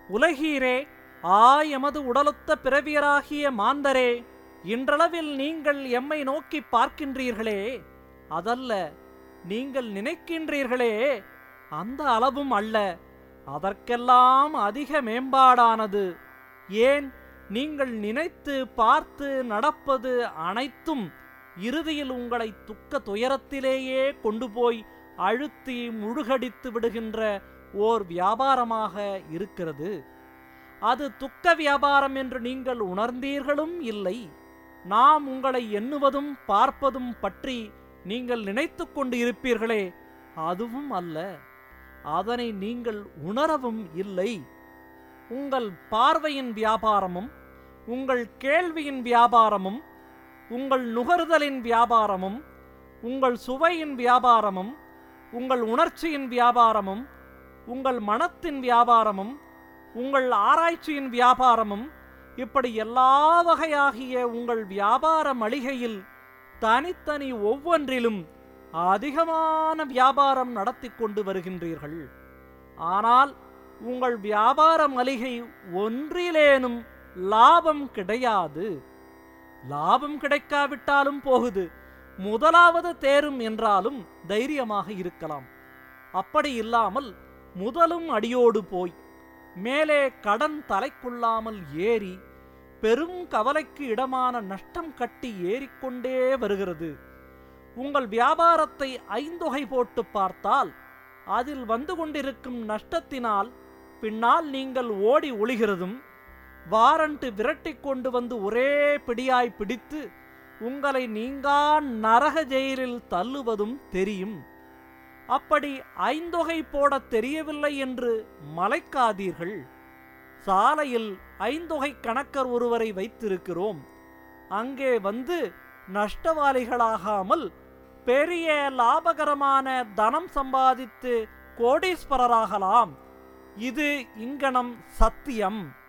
உலகீரே ஆ எமது உடலொத்த பிறவியராகிய மாந்தரே இன்றளவில் நீங்கள் எம்மை நோக்கி பார்க்கின்றீர்களே அதல்ல நீங்கள் நினைக்கின்றீர்களே அந்த அளவும் அல்ல அதற்கெல்லாம் அதிக மேம்பாடானது ஏன் நீங்கள் நினைத்து பார்த்து நடப்பது அனைத்தும் இறுதியில் உங்களை துக்க துயரத்திலேயே கொண்டு போய் அழுத்தி முழுகடித்து விடுகின்ற ஓர் வியாபாரமாக இருக்கிறது அது துக்க வியாபாரம் என்று நீங்கள் உணர்ந்தீர்களும் இல்லை நாம் உங்களை எண்ணுவதும் பார்ப்பதும் பற்றி நீங்கள் நினைத்து கொண்டு இருப்பீர்களே அதுவும் அல்ல அதனை நீங்கள் உணரவும் இல்லை உங்கள் பார்வையின் வியாபாரமும் உங்கள் கேள்வியின் வியாபாரமும் உங்கள் நுகர்தலின் வியாபாரமும் உங்கள் சுவையின் வியாபாரமும் உங்கள் உணர்ச்சியின் வியாபாரமும் உங்கள் மனத்தின் வியாபாரமும் உங்கள் ஆராய்ச்சியின் வியாபாரமும் இப்படி எல்லா வகையாகிய உங்கள் வியாபார மளிகையில் தனித்தனி ஒவ்வொன்றிலும் அதிகமான வியாபாரம் நடத்தி கொண்டு வருகின்றீர்கள் ஆனால் உங்கள் வியாபார மளிகை ஒன்றிலேனும் லாபம் கிடையாது லாபம் கிடைக்காவிட்டாலும் போகுது முதலாவது தேரும் என்றாலும் தைரியமாக இருக்கலாம் அப்படி இல்லாமல் முதலும் அடியோடு போய் மேலே கடன் தலைக்குள்ளாமல் ஏறி பெரும் கவலைக்கு இடமான நஷ்டம் கட்டி ஏறிக்கொண்டே வருகிறது உங்கள் வியாபாரத்தை ஐந்தொகை போட்டு பார்த்தால் அதில் வந்து கொண்டிருக்கும் நஷ்டத்தினால் பின்னால் நீங்கள் ஓடி ஒளிகிறதும் வாரண்ட் விரட்டி கொண்டு வந்து ஒரே பிடியாய் பிடித்து உங்களை நீங்கா நரக ஜெயிலில் தள்ளுவதும் தெரியும் அப்படி ஐந்தொகை போடத் தெரியவில்லை என்று மலைக்காதீர்கள் சாலையில் ஐந்தொகை கணக்கர் ஒருவரை வைத்திருக்கிறோம் அங்கே வந்து நஷ்டவாளிகளாகாமல் பெரிய லாபகரமான தனம் சம்பாதித்து கோடீஸ்வரராகலாம் இது இங்கனம் சத்தியம்